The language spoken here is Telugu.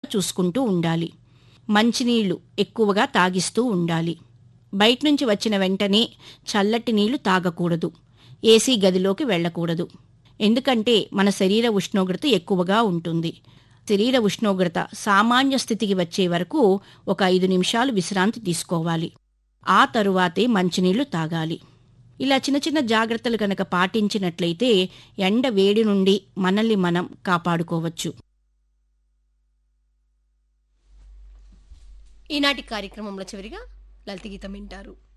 చూసుకుంటూ ఉండాలి మంచినీళ్లు ఎక్కువగా తాగిస్తూ ఉండాలి బయట నుంచి వచ్చిన వెంటనే చల్లటి నీళ్లు తాగకూడదు ఏసీ గదిలోకి వెళ్ళకూడదు ఎందుకంటే మన శరీర ఉష్ణోగ్రత ఎక్కువగా ఉంటుంది శరీర ఉష్ణోగ్రత సామాన్య స్థితికి వచ్చే వరకు ఒక ఐదు నిమిషాలు విశ్రాంతి తీసుకోవాలి ఆ తరువాతే మంచినీళ్లు తాగాలి ఇలా చిన్న చిన్న జాగ్రత్తలు కనుక పాటించినట్లయితే ఎండ వేడి నుండి మనల్ని మనం కాపాడుకోవచ్చు ఈనాటి కార్యక్రమంలో చివరిగా లలిత గీతం వింటారు